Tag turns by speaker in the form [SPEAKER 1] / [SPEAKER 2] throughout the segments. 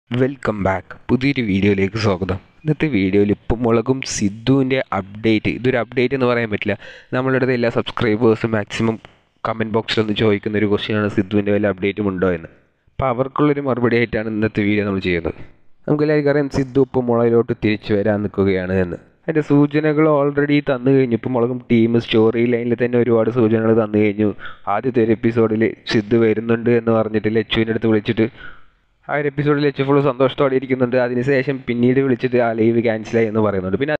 [SPEAKER 1] welcome back പുതിയൊരു വീഡിയോയിലേക്ക് സ്വാഗതം ഇന്നത്തെ വീഡിയോയിൽ ഇപ്പം മുളകും സിദ്ധുവിൻ്റെ അപ്ഡേറ്റ് ഇതൊരു അപ്ഡേറ്റ് എന്ന് പറയാൻ പറ്റില്ല നമ്മളുടെ അടുത്ത് എല്ലാ സബ്സ്ക്രൈബേഴ്സും മാക്സിമം കമൻറ്റ് ബോക്സിലൊന്ന് ചോദിക്കുന്ന ഒരു ക്വസ്റ്റ്യനാണ് സിദ്ധുവിൻ്റെ വല്ല അപ്ഡേറ്റും ഉണ്ടോ എന്ന് അപ്പോൾ അവർക്കുള്ളൊരു മറുപടി ആയിട്ടാണ് ഇന്നത്തെ വീഡിയോ നമ്മൾ ചെയ്യുന്നത് നമുക്ക് എല്ലാവർക്കും അറിയാം സിദ്ധു ഇപ്പം മുളകിലോട്ട് തിരിച്ചു വരാൻ നിൽക്കുകയാണ് എന്ന് അതിൻ്റെ സൂചനകൾ ഓൾറെഡി തന്നു കഴിഞ്ഞു ഇപ്പം മുളകും ടീം സ്റ്റോറി ലൈനിൽ തന്നെ ഒരുപാട് സൂചനകൾ തന്നു കഴിഞ്ഞു ആദ്യത്തെ ഒരു എപ്പിസോഡിൽ സിദ്ധു വരുന്നുണ്ട് എന്ന് പറഞ്ഞിട്ട് ലച്ചുവിൻ്റെ അടുത്ത് വിളിച്ചിട്ട് ആ ഒരു എപ്പിസോഡിൽ ലച്ചു ഫുള്ള് സന്തോഷത്തോടെ ഇരിക്കുന്നുണ്ട് അതിനുശേഷം പിന്നീട് വിളിച്ചിട്ട് ആ ലൈവ് ക്യാൻസലായി എന്ന് പറയുന്നുണ്ട് പിന്നെ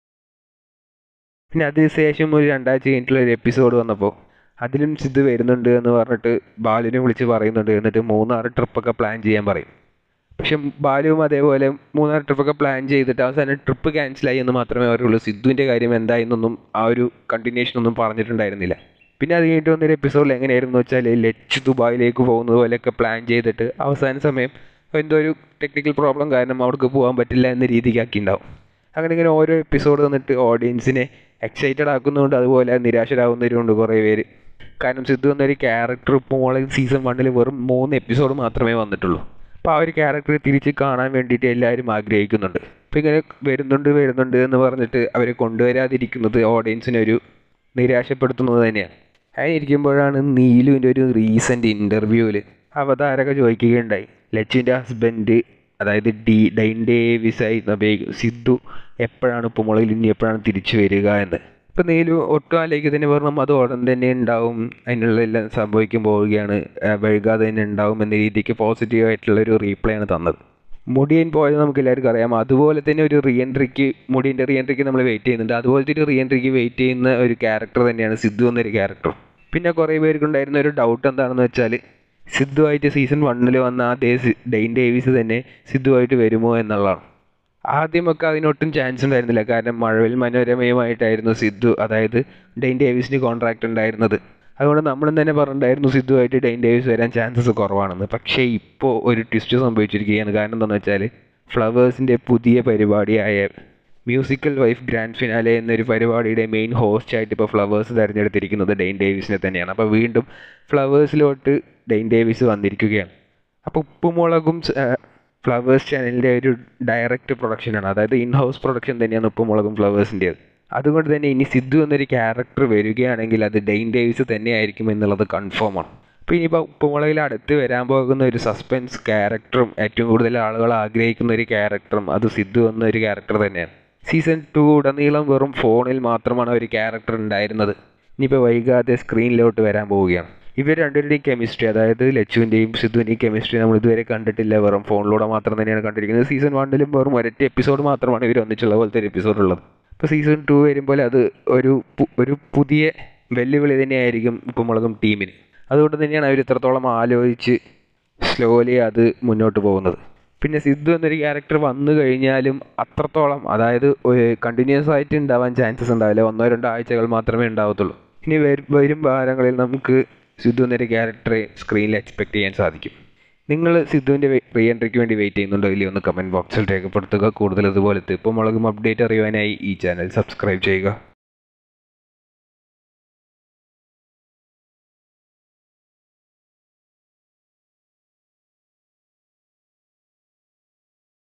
[SPEAKER 1] പിന്നെ അതിനുശേഷം ഒരു രണ്ടാഴ്ച കഴിഞ്ഞിട്ടുള്ള ഒരു എപ്പിസോഡ് വന്നപ്പോൾ അതിലും സിദ്ധു വരുന്നുണ്ട് എന്ന് പറഞ്ഞിട്ട് ബാലുവിനെ വിളിച്ച് പറയുന്നുണ്ട് എന്നിട്ട് മൂന്നാറ് ട്രിപ്പൊക്കെ പ്ലാൻ ചെയ്യാൻ പറയും പക്ഷെ ബാലുവും അതേപോലെ മൂന്നാർ ട്രിപ്പൊക്കെ പ്ലാൻ ചെയ്തിട്ട് അവസാനം ട്രിപ്പ് ക്യാൻസലായി എന്ന് മാത്രമേ പറയുള്ളൂ സിദ്ധുവിൻ്റെ കാര്യം എന്തായെന്നൊന്നും ആ ഒരു കണ്ടിന്യൂഷൻ ഒന്നും പറഞ്ഞിട്ടുണ്ടായിരുന്നില്ല പിന്നെ അത് കഴിഞ്ഞിട്ട് വന്നൊരു എപ്പിസോഡിൽ എങ്ങനെയായിരുന്നു വെച്ചാൽ ലച്ച് ദുബായിലേക്ക് പോകുന്നത് പോലെയൊക്കെ പ്ലാൻ ചെയ്തിട്ട് അവസാന സമയം എന്തോ ഒരു ടെക്നിക്കൽ പ്രോബ്ലം കാരണം അവർക്ക് പോകാൻ പറ്റില്ല എന്ന രീതിക്ക് ആക്കിയിട്ടുണ്ടാവും അങ്ങനെ ഇങ്ങനെ ഓരോ എപ്പിസോഡ് വന്നിട്ട് ഓഡിയൻസിനെ എക്സൈറ്റഡ് ആക്കുന്നുണ്ട് അതുപോലെ നിരാശരാകുന്നവരുണ്ട് കുറേ പേര് കാരണം സിദ്ധു എന്നൊരു ക്യാരക്ടർ ഇപ്പോൾ സീസൺ വണ്ണിൽ വെറും മൂന്ന് എപ്പിസോഡ് മാത്രമേ വന്നിട്ടുള്ളൂ അപ്പോൾ ആ ഒരു ക്യാരക്ടർ തിരിച്ച് കാണാൻ വേണ്ടിയിട്ട് എല്ലാവരും ആഗ്രഹിക്കുന്നുണ്ട് അപ്പോൾ ഇങ്ങനെ വരുന്നുണ്ട് വരുന്നുണ്ട് എന്ന് പറഞ്ഞിട്ട് അവരെ കൊണ്ടുവരാതിരിക്കുന്നത് ഓഡിയൻസിനെ ഒരു നിരാശപ്പെടുത്തുന്നത് തന്നെയാണ് അതിനിരിക്കുമ്പോഴാണ് നീലുവിൻ്റെ ഒരു റീസെൻ്റ് ഇൻ്റർവ്യൂവിൽ അവതാരക ചോദിക്കുകയുണ്ടായി ലച്ചുവിൻ്റെ ഹസ്ബൻഡ് അതായത് ഡി ഡൈൻ ഡേവിസായി സിദ്ധു എപ്പോഴാണ് ഇപ്പോൾ മുളകിൽ ഇനി എപ്പോഴാണ് തിരിച്ചു വരിക എന്ന് ഇപ്പം നീലു ഒട്ടും ആലേക്ക് തന്നെ പറഞ്ഞു അത് ഉടൻ തന്നെ ഉണ്ടാവും അതിനുള്ള എല്ലാം സംഭവിക്കാൻ പോവുകയാണ് വൈകാതെ തന്നെ ഉണ്ടാവും എന്ന രീതിക്ക് പോസിറ്റീവ് ആയിട്ടുള്ള ഒരു റീപ്ലൈ ആണ് തന്നത് മുടിയൻ പോയത് നമുക്ക് എല്ലാവർക്കും അറിയാം അതുപോലെ തന്നെ ഒരു റീ എൻട്രിക്ക് മുടിയൻ്റെ റീ എൻട്രിക്ക് നമ്മൾ വെയിറ്റ് ചെയ്യുന്നുണ്ട് അതുപോലത്തെ ഒരു റീ എൻട്രിക്ക് വെയിറ്റ് ചെയ്യുന്ന ഒരു ക്യാരക്ടർ തന്നെയാണ് സിദ്ധു എന്നൊരു ക്യാരക്ടർ പിന്നെ കുറേ പേർക്കുണ്ടായിരുന്ന ഒരു ഡൗട്ട് എന്താണെന്ന് വെച്ചാൽ സിദ്ധുവായിട്ട് സീസൺ വണ്ണിൽ വന്ന അതേ ഡെയിൻ ഡേവിസ് തന്നെ സിദ്ധുവായിട്ട് വരുമോ എന്നുള്ളതാണ് ആദ്യമൊക്കെ അതിനൊട്ടും ചാൻസ് ഉണ്ടായിരുന്നില്ല കാരണം മഴവിൽ മനോരമയുമായിട്ടായിരുന്നു സിദ്ധു അതായത് ഡെയിൻ ഡേവിസിന് കോൺട്രാക്റ്റ് ഉണ്ടായിരുന്നത് അതുകൊണ്ട് നമ്മളും തന്നെ പറഞ്ഞിട്ടുണ്ടായിരുന്നു സിദ്ധുവായിട്ട് ഡെയിൻ ഡേവിസ് വരാൻ ചാൻസസ് കുറവാണെന്ന് പക്ഷേ ഇപ്പോൾ ഒരു ട്വിസ്റ്റ് സംഭവിച്ചിരിക്കുകയാണ് കാരണം എന്താണെന്ന് വെച്ചാൽ ഫ്ലവേഴ്സിൻ്റെ പുതിയ പരിപാടിയായ മ്യൂസിക്കൽ വൈഫ് ഗ്രാൻഡ് ഫിനാലെ എന്നൊരു പരിപാടിയുടെ മെയിൻ ഹോസ്റ്റായിട്ട് ഇപ്പോൾ ഫ്ലവേഴ്സ് തിരഞ്ഞെടുത്തിരിക്കുന്നത് ഡെയിൻ ഡേവിസിനെ തന്നെയാണ് അപ്പോൾ വീണ്ടും ഫ്ലവേഴ്സിലോട്ട് ഡെയിൻ ഡേവിസ് വന്നിരിക്കുകയാണ് അപ്പോൾ ഉപ്പുമുളകും ഫ്ലവേഴ്സ് ചാനലിൻ്റെ ഒരു ഡയറക്റ്റ് പ്രൊഡക്ഷനാണ് അതായത് ഇൻ ഹൗസ് പ്രൊഡക്ഷൻ തന്നെയാണ് ഉപ്പുമുളകും ഫ്ലവേഴ്സിൻ്റേത് അതുകൊണ്ട് തന്നെ ഇനി സിദ്ധു എന്നൊരു ക്യാരക്ടർ വരികയാണെങ്കിൽ അത് ഡെയിൻ ഡേവിസ് തന്നെയായിരിക്കും എന്നുള്ളത് കൺഫേം ആണ് അപ്പോൾ ഇനിയിപ്പോൾ ഉപ്പുമുളകിൽ അടുത്ത് വരാൻ പോകുന്ന ഒരു സസ്പെൻസ് ക്യാരക്ടറും ഏറ്റവും കൂടുതൽ ആളുകൾ ആഗ്രഹിക്കുന്ന ഒരു ക്യാരക്ടറും അത് സിദ്ധു എന്നൊരു ക്യാരക്ടർ തന്നെയാണ് സീസൺ ടു ഉടനീളം വെറും ഫോണിൽ മാത്രമാണ് ഒരു ക്യാരക്ടർ ഉണ്ടായിരുന്നത് ഇനിയിപ്പോൾ വൈകാതെ സ്ക്രീനിലോട്ട് വരാൻ പോവുകയാണ് ഇവർ രണ്ടുപേരുടെയും കെമിസ്ട്രി അതായത് ലച്ചുവിൻ്റെയും സിദ്ധുവിൻ്റെയും കെമിസ്ട്രി നമ്മൾ ഇതുവരെ കണ്ടിട്ടില്ല വെറും ഫോണിലൂടെ മാത്രം തന്നെയാണ് കണ്ടിരിക്കുന്നത് സീസൺ വണ്ണിലും വെറും ഒരൊറ്റ എപ്പിസോഡ് മാത്രമാണ് ഇവർ ഒന്നിച്ചുള്ള പോലത്തെ ഒരു എപ്പിസോഡ് ഉള്ളത് ഇപ്പോൾ സീസൺ ടു വരുമ്പോൾ അത് ഒരു ഒരു പുതിയ വെല്ലുവിളി തന്നെയായിരിക്കും ഉപ്പുമുളകും ടീമിന് അതുകൊണ്ട് തന്നെയാണ് അവർ ഇത്രത്തോളം ആലോചിച്ച് സ്ലോലി അത് മുന്നോട്ട് പോകുന്നത് പിന്നെ സിദ്ധു എന്നൊരു ക്യാരക്ടർ വന്നു കഴിഞ്ഞാലും അത്രത്തോളം അതായത് കണ്ടിന്യൂസ് ആയിട്ട് ഉണ്ടാവാൻ ചാൻസസ് ഉണ്ടാവില്ല ഒന്നോ രണ്ടോ ആഴ്ചകൾ മാത്രമേ ഉണ്ടാവത്തുള്ളൂ ഇനി വരും വാരങ്ങളിൽ നമുക്ക് സിദ്ധു എന്നൊരു ക്യാരക്ടറെ സ്ക്രീനിൽ എക്സ്പെക്ട് ചെയ്യാൻ സാധിക്കും നിങ്ങൾ സിദ്ധുവിൻ്റെ റീ എൻട്രിക്ക് വേണ്ടി വെയിറ്റ് ചെയ്യുന്നുണ്ടോ ഇല്ലയോ ഒന്ന് കമൻറ്റ് ബോക്സിൽ രേഖപ്പെടുത്തുക കൂടുതൽ ഇതുപോലത്തെ ഇപ്പോൾ മുളകും അപ്ഡേറ്റ് അറിയുവാനായി ഈ ചാനൽ സബ്സ്ക്രൈബ് ചെയ്യുക